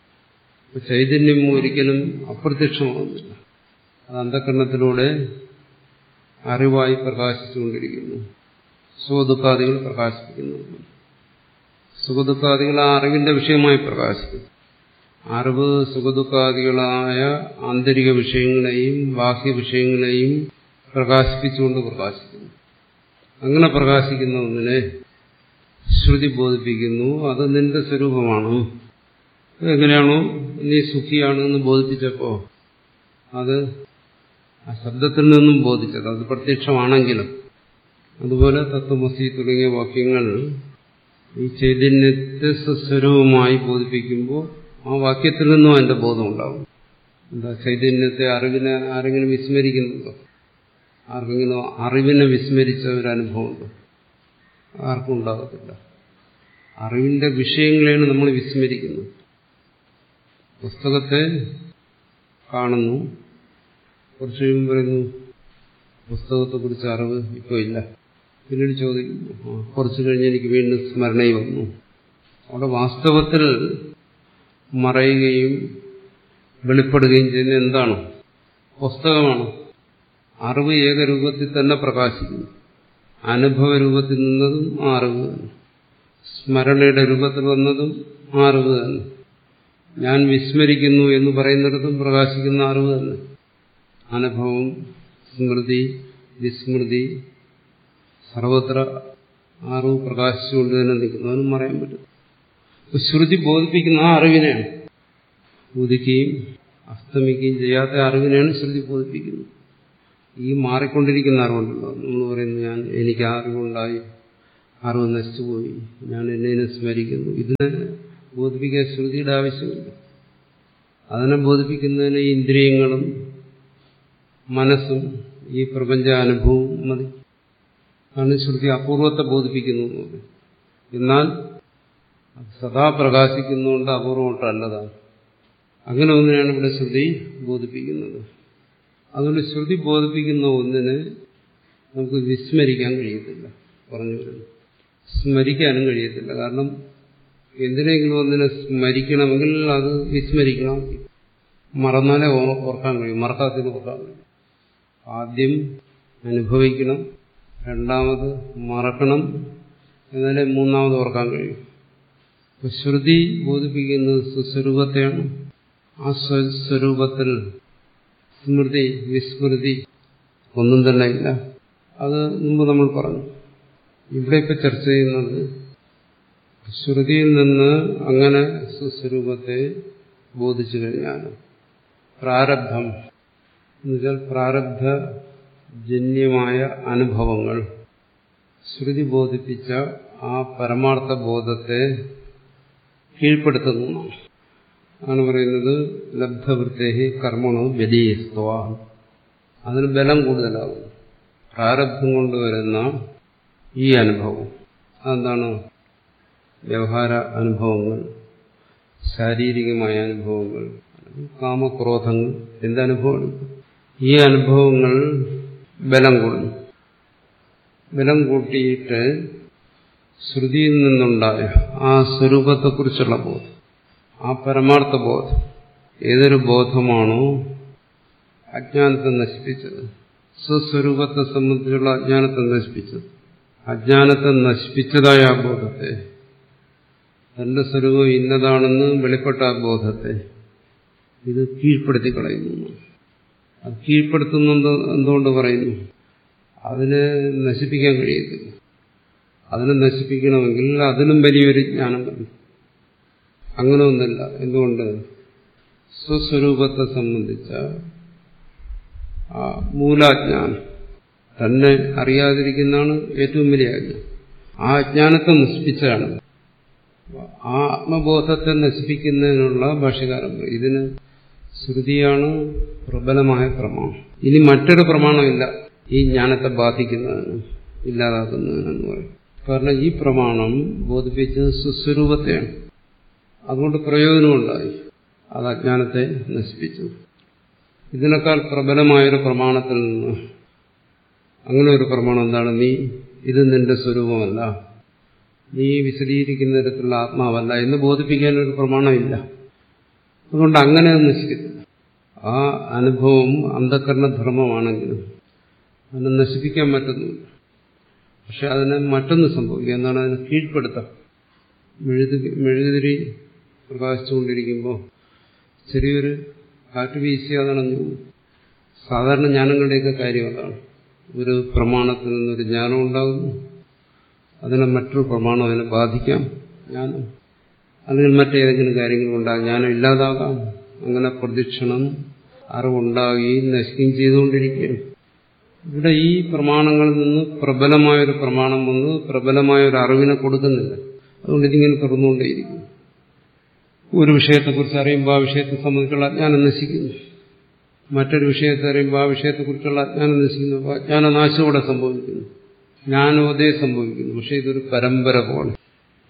ചൈതന്യം ഒരിക്കലും അപ്രത്യക്ഷമാകുന്നില്ല അത് അന്ധകരണത്തിലൂടെ അറിവായി പ്രകാശിച്ചുകൊണ്ടിരിക്കുന്നു സുഖദുഃഖാദികൾ പ്രകാശിപ്പിക്കുന്നു സുഖദുഃഖാദികൾ ആ അറിവിന്റെ വിഷയമായി പ്രകാശിക്കുന്നു അറിവ് സുഖദുഃഖാദികളായ ആന്തരിക വിഷയങ്ങളെയും ബാഹ്യ വിഷയങ്ങളെയും പ്രകാശിപ്പിച്ചുകൊണ്ട് പ്രകാശിക്കുന്നു അങ്ങനെ പ്രകാശിക്കുന്ന ഒന്നിനെ ശ്രുതി ബോധിപ്പിക്കുന്നു അത് നിന്റെ സ്വരൂപമാണ് എങ്ങനെയാണോ നീ സുഖിയാണ് എന്ന് ബോധിപ്പിച്ചപ്പോ അത് ആ ശബ്ദത്തിൽ നിന്നും ബോധിച്ചത് അത് പ്രത്യക്ഷമാണെങ്കിലും അതുപോലെ തത്വമസി തുടങ്ങിയ വാക്യങ്ങൾ ഈ ചൈതന്യത്തെ സ്വസ്വരൂപമായി ബോധിപ്പിക്കുമ്പോൾ ആ വാക്യത്തിൽ നിന്നും അതിന്റെ ബോധം ഉണ്ടാവും എന്താ ചൈതന്യത്തെ അറിവിനെ ആരെങ്കിലും വിസ്മരിക്കുന്നുണ്ടോ ആർക്കെങ്കിലും അറിവിനെ വിസ്മരിച്ച ഒരു അനുഭവമുണ്ടോ ആർക്കും ഉണ്ടാകത്തില്ല അറിവിന്റെ വിഷയങ്ങളെയാണ് നമ്മൾ വിസ്മരിക്കുന്നത് പുസ്തകത്തെ കാണുന്നു കുറച്ച് കഴിയുമ്പോൾ പറയുന്നു പുസ്തകത്തെക്കുറിച്ച് അറിവ് ഇപ്പോൾ ഇല്ല പിന്നീട് ചോദിക്കുന്നു ആ, കുറച്ച് കഴിഞ്ഞ് എനിക്ക് വീണ്ടും സ്മരണയിൽ വന്നു അവിടെ വാസ്തവത്തിൽ മറയുകയും വെളിപ്പെടുകയും ചെയ്യുന്ന എന്താണ് പുസ്തകമാണ് അറിവ് ഏകരൂപത്തിൽ തന്നെ പ്രകാശിക്കുന്നു അനുഭവ രൂപത്തിൽ നിന്നതും ആ അറിവ് തന്നെ സ്മരണയുടെ രൂപത്തിൽ വന്നതും ആ അറിവ് തന്നെ ഞാൻ വിസ്മരിക്കുന്നു എന്ന് പറയുന്നിടത്തും പ്രകാശിക്കുന്ന അറിവ് തന്നെ അനുഭവം സ്മൃതി വിസ്മൃതി സർവത്ര അറിവ് പ്രകാശിച്ചുകൊണ്ട് തന്നെ നിൽക്കുന്നു അതിനും പറയാൻ പറ്റും അപ്പൊ ശ്രുതി ബോധിപ്പിക്കുന്ന ആ അറിവിനെയാണ് ഉദിക്കുകയും അസ്തമിക്കുകയും ചെയ്യാത്ത അറിവിനെയാണ് ശ്രുതി ബോധിപ്പിക്കുന്നത് ഈ മാറിക്കൊണ്ടിരിക്കുന്ന അറിവുണ്ടല്ലോ നമ്മൾ പറയുന്നു ഞാൻ എനിക്ക് ആ അറിവുണ്ടായി അറിവ് നശിച്ചുപോയി ഞാൻ എന്നെ സ്മരിക്കുന്നു ഇതിനെ ബോധിപ്പിക്കാൻ ശ്രുതിയുടെ ആവശ്യമില്ല അതിനെ ബോധിപ്പിക്കുന്നതിന് ഈ ഇന്ദ്രിയങ്ങളും മനസ്സും ഈ പ്രപഞ്ചാനുഭവവും മതി ആണ് ശ്രുതി അപൂർവത്തെ ബോധിപ്പിക്കുന്നു എന്ന് പറയും. എന്നാൽ അത് സദാ പ്രകാശിക്കുന്നതുകൊണ്ട് അപൂർവമായിട്ടല്ലതാണ് അങ്ങനെ ഒന്നിനാണ് ഇവിടെ ശ്രുതി ബോധിപ്പിക്കുന്നത് അതുകൊണ്ട് ശ്രുതി ബോധിപ്പിക്കുന്ന ഒന്നിനെ നമുക്ക് വിസ്മരിക്കാൻ കഴിയത്തില്ല പറഞ്ഞു വരുന്നു സ്മരിക്കാനും കഴിയത്തില്ല കാരണം എന്തിനെങ്കിലും ഒന്നിനെ സ്മരിക്കണമെങ്കിൽ അത് വിസ്മരിക്കണം മറന്നാലേ ഓർ- ഓർക്കാൻ കഴിയും മറക്കാത്തിന് ഓർക്കാൻ കഴിയും ആദ്യം അനുഭവിക്കണം രണ്ടാമത് മറക്കണം എന്നാലേ മൂന്നാമത് ഓർക്കാൻ കഴിയും അപ്പൊ ശ്രുതി ബോധിപ്പിക്കുന്നത് സുസ്വരൂപത്തെയാണ് ആ സ്വ- സ്വരൂപത്തിൽ സ്മൃതി വിസ്മൃതി ഒന്നും തന്നെ ഇല്ല അത് മുമ്പ് നമ്മൾ പറഞ്ഞു ഇവിടെ ഇപ്പൊ ചർച്ച ചെയ്യുന്നത് ശ്രുതിയിൽ നിന്ന് അങ്ങനെ സുസ്വരൂപത്തെ ബോധിച്ചു കഴിഞ്ഞാൽ പ്രാരബ്ധം എന്നുവെച്ചാൽ പ്രാരബ്ധ ജന്യമായ അനുഭവങ്ങൾ ശ്രുതി ബോധിപ്പിച്ച ആ പരമാർത്ഥ ബോധത്തെ കീഴ്പ്പെടുത്തുന്നു ആണ് പറയുന്നത് ലബ്ധവൃത്തേഹി കർമ്മണോ വ്യതീസ്തവ അതിന് ബലം കൂടുതലാകും പ്രാരബ്ധം കൊണ്ടുവരുന്ന ഈ അനുഭവം അതെന്താണ് വ്യവഹാര അനുഭവങ്ങൾ ശാരീരികമായ അനുഭവങ്ങൾ കാമക്രോധങ്ങൾ എന്തനുഭവമാണ് ഈ അനുഭവങ്ങൾ ബലം കൂടുന്നു ബലം കൂട്ടിയിട്ട് ശ്രുതിയിൽ നിന്നുണ്ടായ ആ സ്വരൂപത്തെക്കുറിച്ചുള്ള ബോധം ആ പരമാർത്ഥ ബോധം ഏതൊരു ബോധമാണോ അജ്ഞാനത്തെ നശിപ്പിച്ചത് സ്വസ്വരൂപത്തെ സംബന്ധിച്ചുള്ള അജ്ഞാനത്തെ നശിപ്പിച്ചത് അജ്ഞാനത്തെ നശിപ്പിച്ചതായ ആ ബോധത്തെ തന്റെ സ്വരൂപം ഇന്നതാണെന്ന് വെളിപ്പെട്ട ആ ബോധത്തെ ഇത് കീഴ്പ്പെടുത്തി കളയുന്നു അത് കീഴ്പ്പെടുത്തുന്നത് എന്തുകൊണ്ട് പറയുന്നു അതിനെ നശിപ്പിക്കാൻ കഴിയത്തില്ല അതിനെ നശിപ്പിക്കണമെങ്കിൽ അതിനും വലിയൊരു ജ്ഞാനം വേണം അങ്ങനെ ഒന്നല്ല എന്തുകൊണ്ട് സ്വസ്വരൂപത്തെ സംബന്ധിച്ച ആ മൂലാജ്ഞാനം തന്നെ അറിയാതിരിക്കുന്നതാണ് ഏറ്റവും വലിയ അജ്ഞാനം ആ അജ്ഞാനത്തെ നശിപ്പിച്ചാണ് ആ ആത്മബോധത്തെ നശിപ്പിക്കുന്നതിനുള്ള ഭാഷ്യകാരം ഇതിന് ശ്രുതിയാണ് പ്രബലമായ പ്രമാണം ഇനി മറ്റൊരു പ്രമാണമില്ല ഈ ജ്ഞാനത്തെ ബാധിക്കുന്നതിന് ഇല്ലാതാക്കുന്നതിനെന്ന് പറയും കാരണം ഈ പ്രമാണം ബോധിപ്പിച്ചത് സുസ്വരൂപത്തെയാണ് അതുകൊണ്ട് പ്രയോജനമുണ്ടായി അത് അജ്ഞാനത്തെ നശിപ്പിച്ചു ഇതിനേക്കാൾ പ്രബലമായൊരു പ്രമാണത്തിൽ നിന്ന് അങ്ങനെ ഒരു പ്രമാണം എന്താണ് നീ ഇത് നിന്റെ സ്വരൂപമല്ല നീ വിശദീകരിക്കുന്ന തരത്തിലുള്ള ആത്മാവല്ല എന്ന് ബോധിപ്പിക്കാൻ ഒരു പ്രമാണമില്ല അതുകൊണ്ട് അങ്ങനെ അത് നശിക്കത്തില്ല ആ അനുഭവം അന്ധകരണധർമ്മമാണെങ്കിലും അതിനെ നശിപ്പിക്കാൻ പറ്റുന്നില്ല പക്ഷെ അതിനെ മറ്റൊന്ന് സംഭവിക്കുക എന്താണ് അതിനെ കീഴ്പ്പെടുത്താം മെഴുതി മെഴുകുതിരി പ്രകാശിച്ചുകൊണ്ടിരിക്കുമ്പോൾ ചെറിയൊരു കാറ്റ് വീശിയാൽ അണഞ്ഞു പോകും. സാധാരണ ജ്ഞാനങ്ങളുടെയൊക്കെ കാര്യം അതാണ് ഒരു പ്രമാണത്തിൽ നിന്നൊരു ജ്ഞാനം ഉണ്ടാകുന്നു അതിനെ മറ്റൊരു പ്രമാണം അതിനെ ബാധിക്കാം ജ്ഞാനം അല്ലെങ്കിൽ മറ്റേതെങ്കിലും കാര്യങ്ങളുണ്ടാകും ജ്ഞാനം ഇല്ലാതാകാം അങ്ങനെ പ്രദക്ഷിണം അറിവുണ്ടാകുകയും നശിക്കുകയും ചെയ്തുകൊണ്ടിരിക്കുകയാണ് ഇവിടെ ഈ പ്രമാണങ്ങളിൽ നിന്ന് പ്രബലമായൊരു പ്രമാണം വന്ന് പ്രബലമായൊരു അറിവിനെ കൊടുക്കുന്നില്ല അതുകൊണ്ട് ഇതിങ്ങനെ തുറന്നുകൊണ്ടേയിരിക്കും ഒരു വിഷയത്തെക്കുറിച്ച് അറിയുമ്പോൾ ആ വിഷയത്തെ സംബന്ധിച്ചുള്ള അജ്ഞാനം നശിക്കുന്നു മറ്റൊരു വിഷയത്തെ അറിയുമ്പോൾ ആ വിഷയത്തെക്കുറിച്ചുള്ള അജ്ഞാനം നശിക്കുന്നു അപ്പോൾ അജ്ഞാനനാശം ഇവിടെ സംഭവിക്കുന്നു ജ്ഞാനോദയം സംഭവിക്കുന്നു പക്ഷെ ഇതൊരു പരമ്പര പോലെ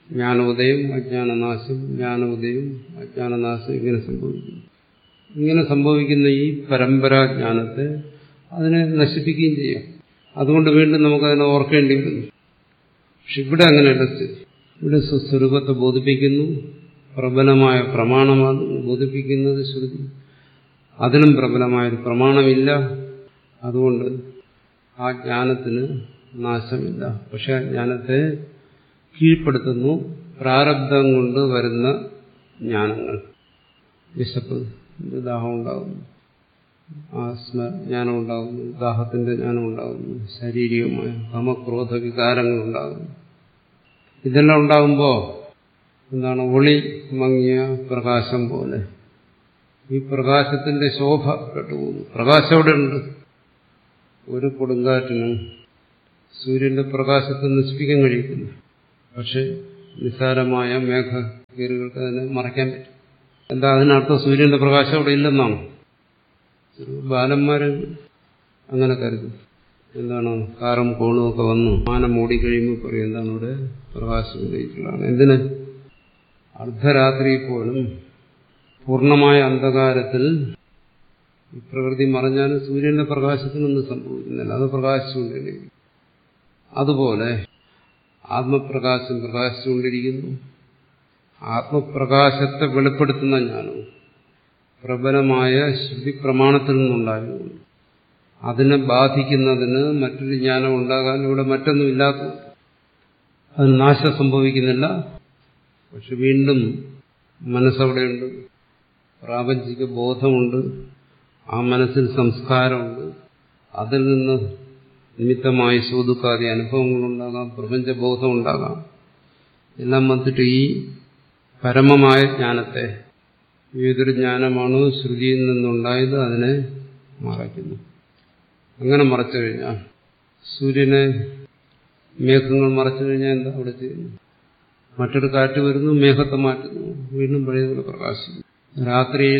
ജ്ഞാനോദയം അജ്ഞാനനാശം ജ്ഞാനോദയം അജ്ഞാനനാശം ഇങ്ങനെ സംഭവിക്കുന്നു ഇങ്ങനെ സംഭവിക്കുന്ന ഈ പരമ്പരാജ്ഞാനത്തെ അതിനെ നശിപ്പിക്കുകയും ചെയ്യാം അതുകൊണ്ട് വീണ്ടും നമുക്കതിനെ ഓർക്കേണ്ടി വരുന്നു പക്ഷെ ഇവിടെ അങ്ങനെയല്ല സ്ഥിതി ഇവിടെ സ്വസ്വരൂപത്തെ ബോധിപ്പിക്കുന്നു പ്രബലമായ പ്രമാണമാണ് ബോധിപ്പിക്കുന്നത് ശ്രുതി അതിനും പ്രബലമായൊരു പ്രമാണമില്ല അതുകൊണ്ട് ആ ജ്ഞാനത്തിന് നാശമില്ല പക്ഷെ ആ ജ്ഞാനത്തെ കീഴ്പ്പെടുത്തുന്നു പ്രാരബ്ധം കൊണ്ട് വരുന്ന ജ്ഞാനങ്ങൾ വിശപ്പ് ദാഹം ഉണ്ടാകുന്നു ആസ്മ ജ്ഞാനം ഉണ്ടാകുന്നു ദാഹത്തിന്റെ ജ്ഞാനം ഉണ്ടാകുന്നു ശാരീരികമായ കാമക്രോധ വികാരങ്ങൾ ഉണ്ടാകുന്നു ഇതെല്ലാം ഉണ്ടാകുമ്പോൾ എന്താണ് ഒളി മങ്ങിയ പ്രകാശം പോലെ ഈ പ്രകാശത്തിന്റെ ശോഭ കെട്ടുപോകുന്നു പ്രകാശം അവിടെ ഉണ്ട് ഒരു കൊടുങ്കാറ്റിനും സൂര്യന്റെ പ്രകാശത്തെ നശിപ്പിക്കാൻ കഴിയത്തില്ല പക്ഷെ നിസ്സാരമായ മേഘകീറുകൾക്ക് അതിനെ മറയ്ക്കാൻ പറ്റും എന്താ അതിനർത്ഥം സൂര്യന്റെ പ്രകാശം അവിടെ ഇല്ലെന്നാണ് ബാലന്മാര് അങ്ങനെ കരുതും എന്താണ് കാറും കോണും ഒക്കെ വന്നു മാനം മൂടിക്കഴിയുമ്പോൾ പറയും എന്താണ് ഇവിടെ പ്രകാശം ഉദയിച്ചുള്ളതാണ് എന്തിന് അർദ്ധരാത്രി പോലും പൂർണ്ണമായ അന്ധകാരത്തിൽ ഈ പ്രകൃതി മറഞ്ഞാലും സൂര്യന്റെ പ്രകാശത്തിനൊന്നും സംഭവിക്കുന്നില്ല അത് പ്രകാശിച്ചുകൊണ്ടിരിക്കും അതുപോലെ ആത്മപ്രകാശം പ്രകാശിച്ചുകൊണ്ടിരിക്കുന്നു ആത്മപ്രകാശത്തെ വെളിപ്പെടുത്തുന്ന ജ്ഞാനവും പ്രബലമായ ശ്രുതി പ്രമാണത്തിൽ നിന്നുണ്ടായിരുന്നു അതിനെ ബാധിക്കുന്നതിന് മറ്റൊരു ജ്ഞാനം ഉണ്ടാകാൻ ഇവിടെ മറ്റൊന്നും ഇല്ലാത്തത് അത് നാശം സംഭവിക്കുന്നില്ല പക്ഷെ വീണ്ടും മനസ്സവിടെയുണ്ട് പ്രാപഞ്ചിക ബോധമുണ്ട് ആ മനസ്സിൽ സംസ്കാരമുണ്ട് അതിൽ നിന്ന് നിമിത്തമായി സുഖദുഃഖാദി അനുഭവങ്ങളുണ്ടാകാം പ്രപഞ്ചബോധം ഉണ്ടാകാം എല്ലാം വന്നിട്ട് ഈ പരമമായ ജ്ഞാനത്തെ ഏതൊരു ജ്ഞാനമാണോ ശ്രുതിയിൽ നിന്നുണ്ടായത് അതിനെ മറയ്ക്കുന്നു അങ്ങനെ മറച്ചു കഴിഞ്ഞാൽ സൂര്യനെ മേഘങ്ങൾ മറച്ചു കഴിഞ്ഞാൽ എന്താ അവിടെ ചെയ്യുന്നു മറ്റൊരു കാറ്റ് വരുന്നു മേഘത്തെ മാറ്റുന്നു വീണ്ടും പഴയതുപോലെ പ്രകാശിക്കുന്നു രാത്രിയിൽ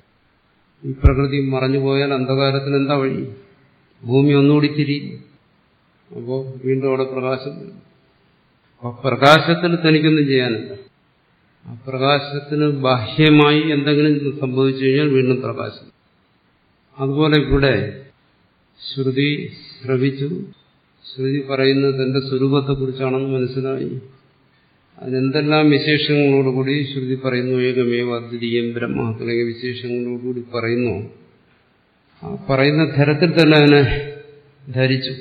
ഈ പ്രകൃതി മറഞ്ഞു പോയാൽ അന്ധകാരത്തിന് എന്താ വഴി ഭൂമി ഒന്നുകൂടി തിരിയും അപ്പോൾ വീണ്ടും അവിടെ പ്രകാശം വരും അപ്പൊ പ്രകാശത്തിൽ തനിക്കൊന്നും ചെയ്യാനില്ല ആ പ്രകാശത്തിന് ബാഹ്യമായി എന്തെങ്കിലും സംഭവിച്ചു കഴിഞ്ഞാൽ വീണ്ടും പ്രകാശം അതുപോലെ ഇവിടെ ശ്രുതി ശ്രവിച്ചു ശ്രുതി പറയുന്നത് തന്റെ സ്വരൂപത്തെക്കുറിച്ചാണെന്ന് മനസ്സിലായി അതിനെന്തെല്ലാം വിശേഷങ്ങളോടുകൂടി ശ്രുതി പറയുന്നു ഏകമേവ അദ്വിതീയം ബ്രഹ്മ തുടങ്ങിയ വിശേഷങ്ങളോടുകൂടി പറയുന്നു ആ പറയുന്ന തരത്തിൽ തന്നെ അതിനെ ധരിച്ചു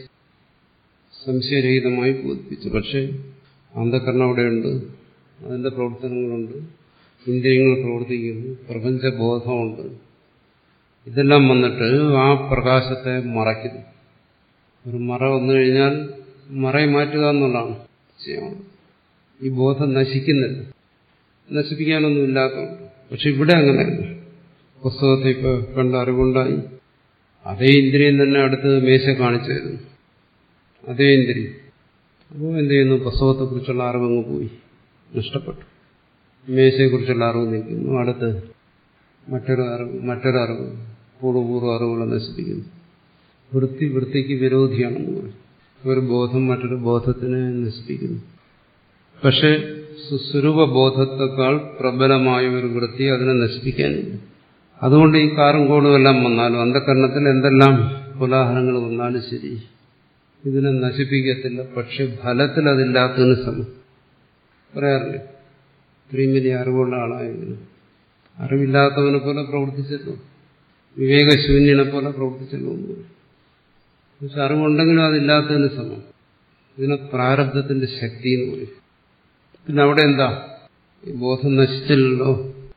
സംശയരഹിതമായി ബോധിപ്പിച്ചു പക്ഷെ അന്ധകരണം അവിടെയുണ്ട് അതിന്റെ പ്രവർത്തനങ്ങളുണ്ട് ഇന്ദ്രിയങ്ങൾ പ്രവർത്തിക്കുന്നു പ്രപഞ്ചബോധമുണ്ട് ഇതെല്ലാം വന്നിട്ട് ആ പ്രകാശത്തെ മറയ്ക്കുന്നു ഒരു മറ വന്നു കഴിഞ്ഞാൽ മറയെ മാറ്റുക എന്നുള്ളതാണ് ചെയ്യണം ഈ ബോധം നശിക്കുന്നില്ല നശിപ്പിക്കാനൊന്നും ഇല്ലാത്തതുകൊണ്ട് പക്ഷെ ഇവിടെ അങ്ങനെയല്ല പുസ്തകത്തെ ഇപ്പൊ കണ്ട അറിവുണ്ടായി അതേ ഇന്ദ്രിയം തന്നെ അടുത്ത് മേശ കാണിച്ചു തരുന്നു അതേ ഇന്ദ്രിയം അപ്പോൾ എന്ത് ചെയ്യുന്നു പുസ്തകത്തെക്കുറിച്ചുള്ള അറിവങ്ങ് പോയി നഷ്ടപ്പെട്ടു മേശയെക്കുറിച്ചുള്ള അറിവ് നിൽക്കുന്നു അടുത്ത് മറ്റൊരു അറിവ് മറ്റൊരറിവ് പൂർവ്വപൂർവ്വ അറിവുകളെ നശിപ്പിക്കുന്നു വൃത്തി വൃത്തിക്ക് വിരോധിയാണെന്ന് പറയും ഒരു ബോധം മറ്റൊരു ബോധത്തിനെ നശിപ്പിക്കുന്നു പക്ഷെ സുസ്വരൂപ ബോധത്തെക്കാൾ പ്രബലമായ ഒരു വൃത്തി അതിനെ നശിപ്പിക്കാനില്ല അതുകൊണ്ട് ഈ കാറും കോടും എല്ലാം വന്നാലും അന്ധകരണത്തിൽ എന്തെല്ലാം കോലാഹലങ്ങൾ വന്നാലും ശരി ഇതിനെ നശിപ്പിക്കത്തില്ല പക്ഷെ ഫലത്തിൽ അതില്ലാത്തതിന് സമം പറയാറില്ലേ ഇത്രയും വലിയ അറിവുള്ള ആളായെങ്കിലും അറിവില്ലാത്തവനെ പോലെ പ്രവർത്തിച്ചല്ലോ വിവേകശൂന്യനെ പോലെ പ്രവർത്തിച്ചല്ലോ എന്ന് പറയും പക്ഷെ അറിവുണ്ടെങ്കിലും അതില്ലാത്തതിന് സമം ഇതിനെ പ്രാരബ്ധത്തിന്റെ ശക്തി എന്ന് പറയും പിന്നെ അവിടെ എന്താ ഈ ബോധം നശിച്ചില്ലല്ലോ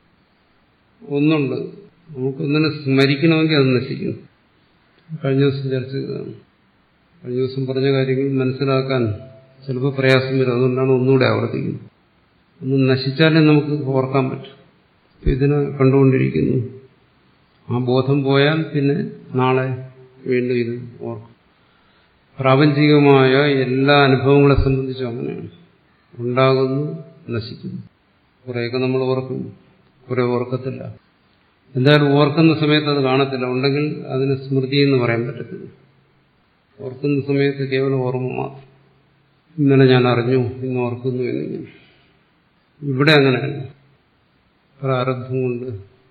ഒന്നുണ്ട് നമുക്കൊന്നിനെ സ്മരിക്കണമെങ്കിൽ അത് നശിക്കുന്നു കഴിഞ്ഞ ദിവസം ചർച്ച ചെയ്തതാണ് കഴിഞ്ഞ ദിവസം പറഞ്ഞ കാര്യങ്ങൾ മനസ്സിലാക്കാൻ ചിലപ്പോൾ പ്രയാസം വരും അതുകൊണ്ടാണ് ഒന്നുകൂടെ ആവർത്തിക്കുന്നത് ഒന്ന് നശിച്ചാലേ നമുക്ക് ഓർക്കാൻ പറ്റും ഇതിനെ കണ്ടുകൊണ്ടിരിക്കുന്നു ആ ബോധം പോയാൽ പിന്നെ നാളെ വീണ്ടും ഇത് ഓർക്കും പ്രാപഞ്ചികമായ എല്ലാ അനുഭവങ്ങളെ സംബന്ധിച്ചും അങ്ങനെയാണ് ഉണ്ടാകുന്നു നശിക്കുന്നു കുറേയൊക്കെ നമ്മൾ ഓർക്കും കുറെ ഓർക്കത്തില്ല എന്തായാലും ഓർക്കുന്ന സമയത്ത് അത് കാണത്തില്ല ഉണ്ടെങ്കിൽ അതിന് സ്മൃതി എന്ന് പറയാൻ പറ്റത്തില്ല ഓർക്കുന്ന സമയത്ത് കേവലം ഓർമ്മ മാത്രം ഇന്നലെ ഞാൻ അറിഞ്ഞു ഇന്ന് ഓർക്കുന്നു എന്നിങ്ങനെ ഇവിടെ അങ്ങനെയല്ല പ്രാരബ്ധം കൊണ്ട്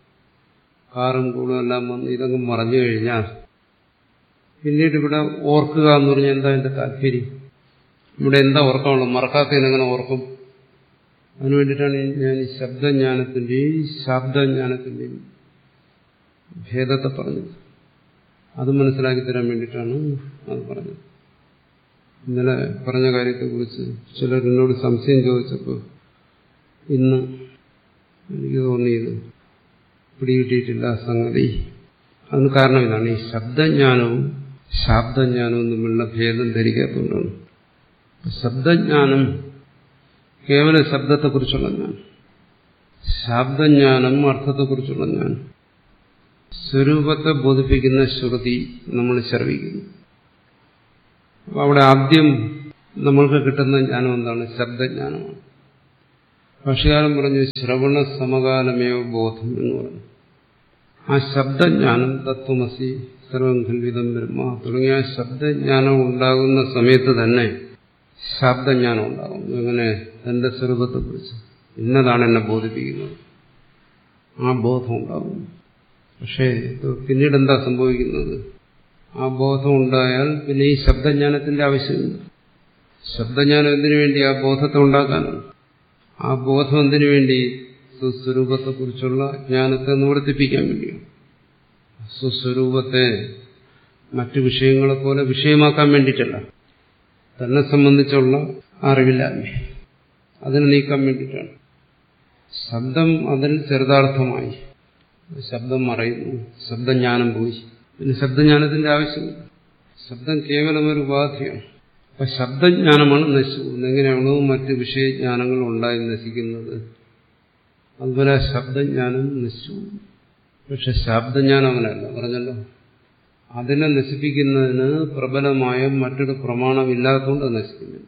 കാറും കൂടും എല്ലാം വന്ന് ഇതങ്ങ് മറഞ്ഞു കഴിഞ്ഞാൽ പിന്നീട് ഇവിടെ ഓർക്കുക എന്ന് പറഞ്ഞാൽ എന്താ എന്റെ താല്പര്യം ഇവിടെ എന്താ ഓർക്കാനുള്ളത് മറക്കാത്തതിനെങ്ങനെ ഓർക്കും അതിനു വേണ്ടിയിട്ടാണ് ഞാൻ ഈ ശബ്ദജ്ഞാനത്തിന്റെയും ശാബ്ദജ്ഞാനത്തിന്റെയും ഭേദത്തെ പറഞ്ഞത് അത് മനസ്സിലാക്കി തരാൻ വേണ്ടിയിട്ടാണ് അത് പറഞ്ഞത് ഇന്നലെ പറഞ്ഞ കാര്യത്തെക്കുറിച്ച് ചിലർ എന്നോട് സംശയം ചോദിച്ചപ്പോൾ ഇന്ന് എനിക്ക് തോന്നിയത് പിടികിട്ടിയിട്ടില്ല സംഗതി അതിന് കാരണം ഇതാണ് ഈ ശബ്ദജ്ഞാനവും ശാബ്ദജ്ഞാനവും തമ്മിലുള്ള ഭേദം ധരിക്കാത്തതുകൊണ്ടാണ് ശബ്ദജ്ഞാനം കേവല ശബ്ദത്തെക്കുറിച്ചുള്ള ജ്ഞാനം ശാബ്ദജ്ഞാനം അർത്ഥത്തെക്കുറിച്ചുള്ള ജ്ഞാനം സ്വരൂപത്തെ ബോധിപ്പിക്കുന്ന ശ്രുതി നമ്മൾ ശ്രവിക്കുന്നു അവിടെ ആദ്യം നമ്മൾക്ക് കിട്ടുന്ന ജ്ഞാനം എന്താണ് ശബ്ദജ്ഞാനമാണ് ഭാഷകാലം പറഞ്ഞു ശ്രവണ സമകാലമേവ ബോധം എന്ന് പറഞ്ഞു ആ ശബ്ദജ്ഞാനം തത്വമസി സർവം ഖൽവിതം ബ്രഹ്മ തുടങ്ങിയ ശബ്ദജ്ഞാനം ഉണ്ടാകുന്ന സമയത്ത് തന്നെ ശബ്ദജ്ഞാനം ഉണ്ടാകും എങ്ങനെ തന്റെ സ്വരൂപത്തെക്കുറിച്ച് ഇന്നതാണ് എന്നെ ബോധിപ്പിക്കുന്നത് ആ ബോധം ഉണ്ടാകും പക്ഷേ പിന്നീട് എന്താ സംഭവിക്കുന്നത് ആ ബോധം ഉണ്ടായാൽ പിന്നെ ഈ ശബ്ദജ്ഞാനത്തിന്റെ ആവശ്യമില്ല ശബ്ദജ്ഞാനം എന്തിനു വേണ്ടി ആ ബോധത്തെ ഉണ്ടാക്കാനാണ് ആ ബോധം എന്തിനു വേണ്ടി സുസ്വരൂപത്തെക്കുറിച്ചുള്ള ജ്ഞാനത്തെ നിവർത്തിപ്പിക്കാൻ വേണ്ടിയാണ് സുസ്വരൂപത്തെ മറ്റു വിഷയങ്ങളെ പോലെ വിഷയമാക്കാൻ വേണ്ടിയിട്ടല്ല തന്നെ സംബന്ധിച്ചുള്ള അറിവില്ലായ്മ അതിനെ നീക്കാൻ വേണ്ടിയിട്ടാണ് ശബ്ദം അതിൽ ചെറുതാർത്ഥമായി ശബ്ദം മറയുന്നു ശബ്ദജ്ഞാനം പോയി പിന്നെ ശബ്ദജ്ഞാനത്തിന്റെ ആവശ്യമില്ല ശബ്ദം കേവലം ഒരു ഉപാധിയാണ് അപ്പൊ ശബ്ദജ്ഞാനമാണ് നശിച്ചു പോകുന്നത് എങ്ങനെയാണോ മറ്റ് വിഷയജ്ഞാനങ്ങൾ ഉണ്ടായി നശിക്കുന്നത് അതുപോലെ ശബ്ദജ്ഞാനം നശിച്ചു പക്ഷെ ശബ്ദജ്ഞാനം അങ്ങനെയല്ല പറഞ്ഞല്ലോ അതിനെ നശിപ്പിക്കുന്നതിന് പ്രബലമായ മറ്റൊരു പ്രമാണമില്ലാത്തതുകൊണ്ട് അത് നശിക്കുന്നില്ല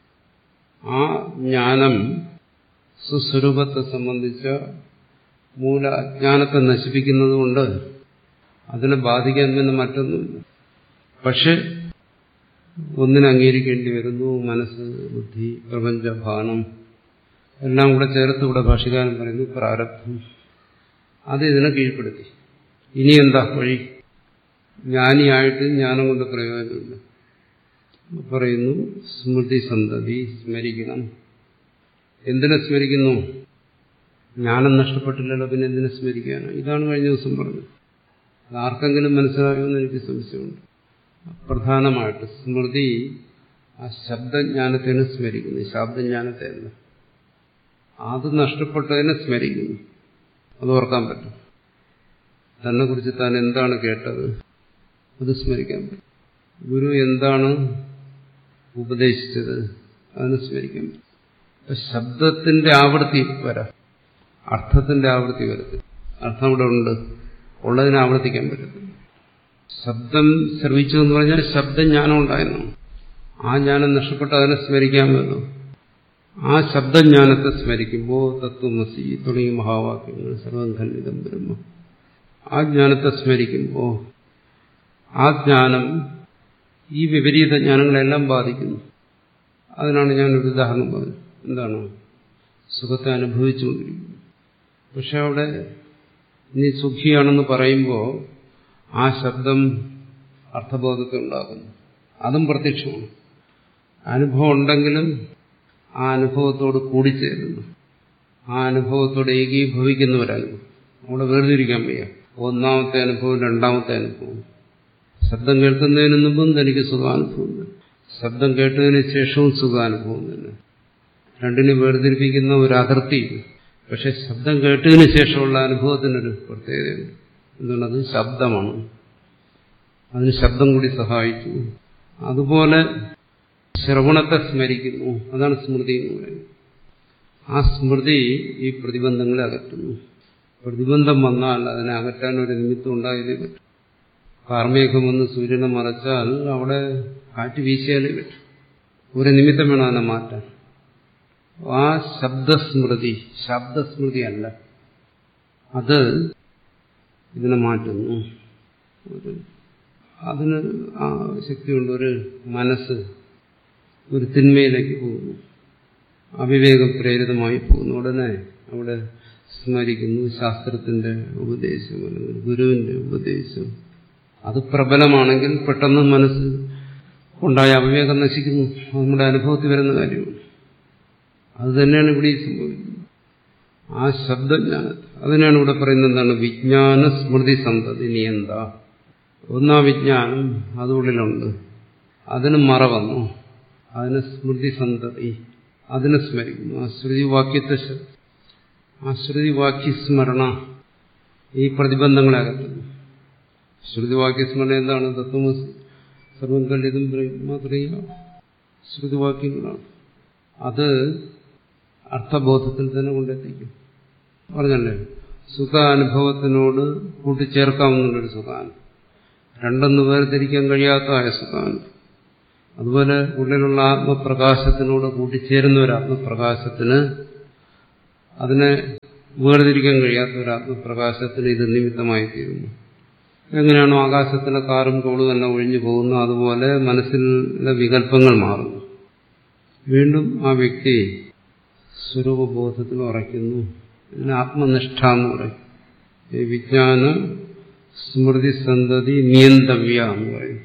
ആ ജ്ഞാനം സുസ്വരൂപത്തെ സംബന്ധിച്ച മൂല അജ്ഞാനത്തെ നശിപ്പിക്കുന്നതുകൊണ്ട് അതിനെ ബാധിക്കാൻ പിന്നെ മറ്റൊന്നുമില്ല പക്ഷെ ഒന്നിനെ അംഗീകരിക്കേണ്ടി വരുന്നു മനസ്സ് ബുദ്ധി പ്രപഞ്ചഭാനം എല്ലാം കൂടെ ചേർത്ത് ഇവിടെ ഭാഷകാരൻ പറയുന്നു പ്രാരബ്ധം അത് ഇതിനെ കീഴ്പ്പെടുത്തി ഇനി എന്താ വഴി ജ്ഞാനിയായിട്ട് ജ്ഞാനം കൊണ്ട് പ്രയോജനമില്ല പറയുന്നു സ്മൃതി സന്തതി സ്മരിക്കണം എന്തിനെ സ്മരിക്കുന്നു ജ്ഞാനം നഷ്ടപ്പെട്ടില്ലല്ലോ പിന്നെ എന്തിനെ സ്മരിക്കാനോ ഇതാണ് കഴിഞ്ഞ ദിവസം പറഞ്ഞത് അത് ആർക്കെങ്കിലും മനസ്സിലാകുമെന്ന് എനിക്ക് സംശയമുണ്ട് പ്രധാനമായിട്ട് സ്മൃതി ആ ശബ്ദജ്ഞാനത്തിനെ സ്മരിക്കുന്നു ശബ്ദജ്ഞാനത്തെ അല്ല അത് നഷ്ടപ്പെട്ടതിനെ സ്മരിക്കുന്നു അത് ഓർക്കാൻ പറ്റും തന്നെ കുറിച്ച് താൻ എന്താണ് കേട്ടത് അത് സ്മരിക്കാൻ പറ്റും ഗുരു എന്താണ് ഉപദേശിച്ചത് അതിനെ സ്മരിക്കാൻ പറ്റും അപ്പൊ ശബ്ദത്തിന്റെ ആവൃത്തി വരാം അർത്ഥത്തിന്റെ ആവൃത്തി വരത്തില്ല അർത്ഥം ഇവിടെ ഉണ്ട് ഉള്ളതിനെ ആവർത്തിക്കാൻ പറ്റത്തില്ല ശബ്ദം ശ്രവിച്ചു എന്ന് പറഞ്ഞാൽ ശബ്ദജ്ഞാനം ഉണ്ടായിരുന്നു ആ ജ്ഞാനം നഷ്ടപ്പെട്ട് അതിനെ സ്മരിക്കാമല്ലോ ആ ശബ്ദജ്ഞാനത്തെ സ്മരിക്കുമ്പോൾ തത്വമസി തുടങ്ങിയ മഹാവാക്യങ്ങൾ സർവം ഖണ്ഡിതം ബ്രഹ്മ ആ ജ്ഞാനത്തെ സ്മരിക്കുമ്പോൾ ആ ജ്ഞാനം ഈ വിപരീത ജ്ഞാനങ്ങളെല്ലാം ബാധിക്കുന്നു അതിനാണ് ഞാനൊരു ഉദാഹരണം പറഞ്ഞത് എന്താണ് സുഖത്തെ അനുഭവിച്ചുകൊണ്ടിരിക്കുന്നു പക്ഷെ അവിടെ നീ സുഖിയാണെന്ന് പറയുമ്പോൾ ആ ശബ്ദം അർത്ഥബോധത്തെ ഉണ്ടാക്കുന്നു അതും പ്രത്യക്ഷമാണ് അനുഭവം ഉണ്ടെങ്കിലും ആ അനുഭവത്തോട് കൂടിച്ചേരുന്നു ആ അനുഭവത്തോട് ഏകീഭവിക്കുന്നവരനുഭവം അവിടെ വേർതിരിക്കാൻ വയ്യ ഒന്നാമത്തെ അനുഭവം രണ്ടാമത്തെ അനുഭവം ശബ്ദം കേൾക്കുന്നതിന് മുമ്പും തനിക്ക് സുഖാനുഭവം തന്നെ ശബ്ദം കേട്ടതിന് ശേഷവും സുഖാനുഭവം തന്നെ രണ്ടിനെ വേർതിരിപ്പിക്കുന്ന ഒരു അതിർത്തി പക്ഷെ ശബ്ദം കേട്ടതിന് ശേഷമുള്ള അനുഭവത്തിനൊരു പ്രത്യേകതയുണ്ട് എന്തുള്ളത് ശബ്ദമാണ് അതിന് ശബ്ദം കൂടി സഹായിച്ചു അതുപോലെ ശ്രവണത്തെ സ്മരിക്കുന്നു അതാണ് സ്മൃതി എന്ന് പറയുന്നത് ആ സ്മൃതി ഈ പ്രതിബന്ധങ്ങളെ അകറ്റുന്നു പ്രതിബന്ധം വന്നാൽ അതിനെ അകറ്റാൻ ഒരു നിമിത്തം ഉണ്ടായതേ പറ്റും കാർമേഘം വന്ന് സൂര്യനെ മറച്ചാൽ അവിടെ കാറ്റ് വീശിയാലേ പറ്റും ഒരു നിമിത്തം വേണം അതിനെ മാറ്റാൻ ആ ശബ്ദസ്മൃതി ശബ്ദസ്മൃതി അല്ല അത് ഇതിനെ മാറ്റുന്നു ഒരു അതിന് ആ ശക്തിയുണ്ട് ഒരു മനസ്സ് ഒരു തിന്മയിലേക്ക് പോകുന്നു അവിവേകം പ്രേരിതമായി പോകുന്നു ഉടനെ അവിടെ സ്മരിക്കുന്നു ശാസ്ത്രത്തിന്റെ ഉപദേശം അല്ലെങ്കിൽ ഗുരുവിന്റെ ഉപദേശം അത് പ്രബലമാണെങ്കിൽ പെട്ടെന്ന് മനസ്സ് ഉണ്ടായ അവിവേകം നശിക്കുന്നു അത് നമ്മുടെ അനുഭവത്തിൽ വരുന്ന കാര്യമാണ് അത് തന്നെയാണ് ഇവിടെ ഈ സംഭവിക്കുന്നത് ആ ശബ്ദജ്ഞാനത്തെ അതിനാണ് ഇവിടെ പറയുന്നത് എന്താണ് വിജ്ഞാന സ്മൃതി സന്തതി നിയന്ത ഒന്നാ വിജ്ഞാനം അതുള്ളിലുണ്ട് അതിന് മറ വന്നു അതിന് സ്മൃതി സന്തതി അതിനെ സ്മരിക്കുന്നു ആ ശ്രുതി വാക്യത്തെ ആ ശ്രുതി വാക്യസ്മരണ ഈ പ്രതിബന്ധങ്ങളെ അകറ്റുന്നു ശ്രുതി വാക്യസ്മരണ എന്താണ് തത്വമസി സർവം കല്ലിതും മാത്രമേ ശ്രുതിവാക്യങ്ങളാണ് അത് അർത്ഥബോധത്തിൽ തന്നെ കൊണ്ടെത്തിക്കും പറഞ്ഞല്ലേ സുഖാനുഭവത്തിനോട് കൂട്ടിച്ചേർക്കാവുന്നൊരു സുഖാനുഭവം രണ്ടൊന്ന് വേർതിരിക്കാൻ കഴിയാത്തതായ സുഖാനുഭവം അതുപോലെ ഉള്ളിലുള്ള ആത്മപ്രകാശത്തിനോട് കൂട്ടിച്ചേരുന്ന ഒരു ആത്മപ്രകാശത്തിന് അതിനെ വേർതിരിക്കാൻ കഴിയാത്ത ഒരു ആത്മപ്രകാശത്തിന് ഇത് നിമിത്തമായി തീരുന്നു എങ്ങനെയാണോ ആകാശത്തിലെ കാറും കോളും എല്ലാം ഒഴിഞ്ഞു പോകുന്നു അതുപോലെ മനസ്സിലെ വികല്പങ്ങൾ മാറുന്നു വീണ്ടും ആ വ്യക്തി സ്വരൂപബോധത്തിൽ ഉറയ്ക്കുന്നു ഇതിന് ആത്മനിഷ്ഠ എന്ന് പറയും ഈ വിജ്ഞാന സ്മൃതി സന്തതി നിയന്തവ്യ എന്ന് പറയും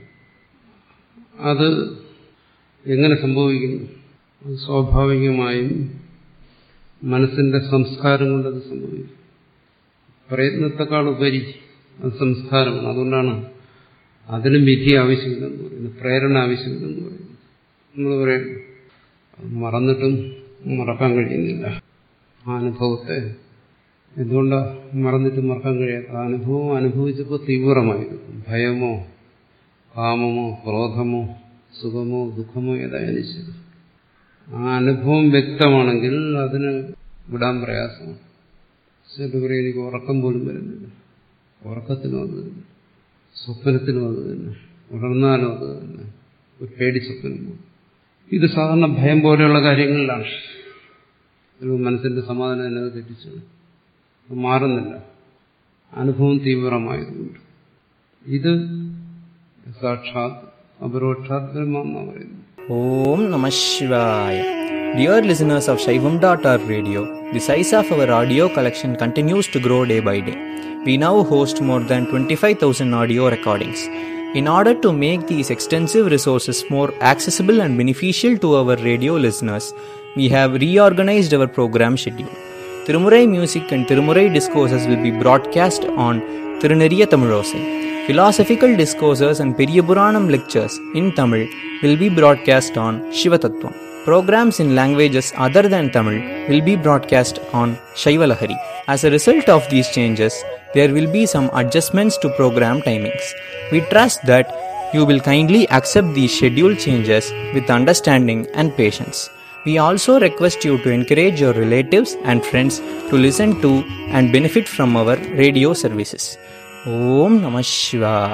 അത് എങ്ങനെ സംഭവിക്കുന്നു അത് സ്വാഭാവികമായും മനസ്സിന്റെ സംസ്കാരം കൊണ്ടത് സംഭവിക്കും പ്രയത്നത്തെക്കാൾ ഉപരി അത് സംസ്കാരമാണ് അതുകൊണ്ടാണ് അതിനും വിധി ആവശ്യമില്ലെന്ന് പറയുന്നത് പ്രേരണ ആവശ്യമില്ലെന്ന് പറയുന്നത് നമ്മൾ പറയും മറന്നിട്ടും മറക്കാൻ കഴിയുന്നില്ല ആ അനുഭവത്തെ എന്തുകൊണ്ടാണ് മറന്നിട്ട് മറക്കാൻ കഴിയാത്ത ആ അനുഭവം അനുഭവിച്ചപ്പോൾ തീവ്രമായിരുന്നു ഭയമോ കാമമോ ക്രോധമോ സുഖമോ ദുഃഖമോ ഏതായാലും ശരി ആ അനുഭവം വ്യക്തമാണെങ്കിൽ അതിന് വിടാൻ പ്രയാസമാണ് ചില പറയും എനിക്ക് ഉറക്കം പോലും വരുന്നില്ല ഉറക്കത്തിനും അത് തന്നെ സ്വപ്നത്തിനും അത് തന്നെ ഉണർന്നാലും അത് തന്നെ ഒരു പേടി സ്വപ്നം ഇത് സാധാരണ ഭയം പോലെയുള്ള കാര്യങ്ങളിലാണ് ഒരു മനസ്സിന്റെ സമാധാനം എന്നത് തെറ്റിച്ചു അത് മാറുന്നില്ല അനുഭവം തീവ്രമായതുകൊണ്ട് ഇത് സാക്ഷാത് അപരോക്ഷാത് ബ്രഹ്മെന്നാണ് പറയുന്നത് Om Namah Shivaya. Dear listeners of Shaivam.org radio, the size of our audio collection continues to grow day by day. We now host more than 25,000 audio recordings. In order to make these extensive resources more accessible and beneficial to our radio listeners, we have reorganized our program schedule. Tirumurai music and Tirumurai discourses will be broadcast on Tiruneriya Tamilosai. Philosophical discourses and Periyapuranam lectures in Tamil will be broadcast on Shivatattvam. Programs in languages other than Tamil will be broadcast on Shaivalahari. As a result of these changes, there will be some adjustments to program timings. We trust that you will kindly accept these schedule changes with understanding and patience. We also request you to encourage your relatives and friends to listen to and benefit from our radio services. Om Namah Shivaya.